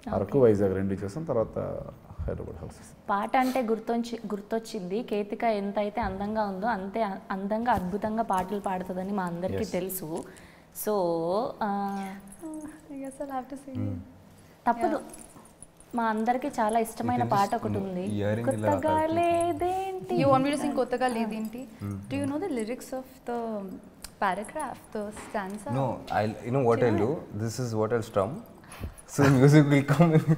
అరకు వైజాగ్ రెండు చేసాం తర్వాత హైదరాబాద్ హౌసెస్ పాట అంటే గుర్తొచ్చి గుర్తొచ్చింది కేతిక ఎంత అయితే అందంగా ఉందో అంతే అ- అందంగా అద్భుతంగా పాటలు పాడుతుందని మా అందరికీ Yes. తెలుసు సో ఆ, I guess I'll have to sing. తప్పదు మా అందరికీ చాలా ఇష్టమైన You can పాట just, ఒకటి mm, ఉంది earring ఇలా కొత్తగా కలిపి. లేదేంటి You want me to sing Kottaga Ledinti? Do you know the lyrics of the paragraph, the stanza? No, I'll, you know what I'll do? This is what I'll strum. So music will come in.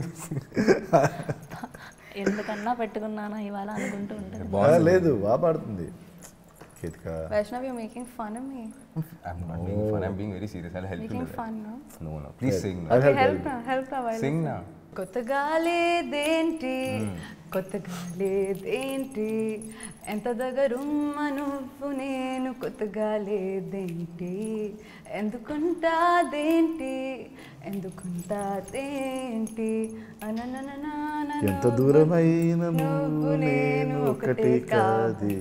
ఎందుకన్నా పెట్టుకున్నానా ఇవాళ అనుకుంటూ ఉంటుంది ఆ, లేదు బాగా పాడుతుంది Ketika Vaishnav, you're making fun of me. I'm not making fun. I'm being very serious. I'll help you Making do that. fun, no? No, no. Please sing. I'll now. Okay, help, help help. now, help now. while I Sing now. కొత్తగా లేదేంటి కొత్తగా లేదేంటి ఎంత దగ్గరుమ్మ నువ్వు నేను కొత్తగా లేదేంటి ఎందుకుంటాదేంటి ఎందుకుంటాదేంటి అననననానన ఎంత దూరమైన నువ్వు నేను ఒకటే కాదు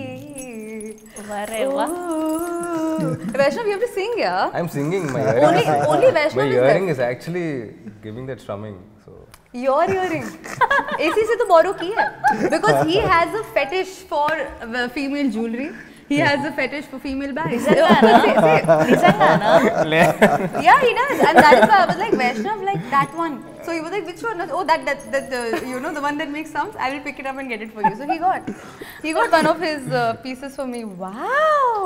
వరే వా. Vaishnav, you have to sing, yeah? I'm singing. My earring, Only, only my Vaishnav is earring left. is actually giving that strumming. So Your earring. AC से तो borrow की है because he has a fetish for uh, female jewelry. He has a fetish for female bags. నిజంగానా yeah, he does, and that is why I was like Vaishnav, like that one. So he was like, which one? Oh, that that that uh, you know the one that makes sounds. I will pick it up and get it for you. So he got, he got one of his uh, pieces for me. Wow.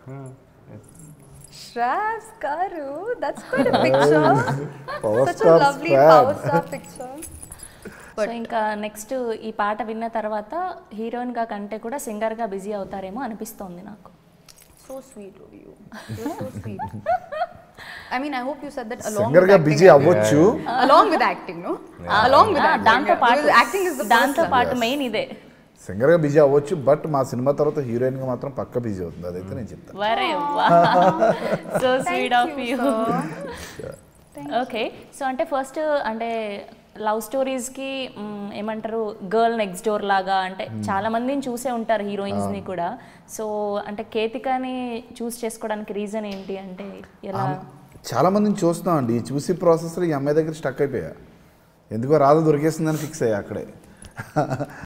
Shravs Karu, that's quite a picture. Power Such a star lovely power squad star picture. So ఇంకా next ఈ పాట విన్న తర్వాత heroine గా కంటే కూడా singer గా busy అవుతారేమో అనిపిస్తోంది నాకు So sweet of you. You're so sweet. I mean, I hope you said that along singer with గా acting. బిజీ అవ్వచ్చు Along with acting, no? Along with ఆ, acting. దాంతో yeah. పాటు Because acting is the దాంతో first పాటు Yes. Main ఇదే singer గా busy అవ్వచ్చు బట్ మా సినిమా తర్వాత హీరోయిన్ గా మాత్రం పక్క బిజీ అవుతుంది అదైతే నేను చెప్తాను వరే వా so sweet of Thank you you, sir. Okay so అంటే ఫస్ట్ అంటే లవ్ స్టోరీస్కి ఏమంటారు గర్ల్ నెక్స్ట్ డోర్ లాగా అంటే చాలా మందిని చూసే ఉంటారు హీరోయిన్స్ని కూడా సో అంటే కేతికాని చూస్ చేసుకోవడానికి రీజన్ ఏంటి అంటే ఎలా చాలా మందిని చూస్తున్నాం అండి ఈ చూసి ప్రాసెస్లో ఈ అమ్మాయి దగ్గర స్టక్ అయిపోయా ఎందుకో రాదు దొరికేస్తుందని ఫిక్స్ అయ్యా అక్కడే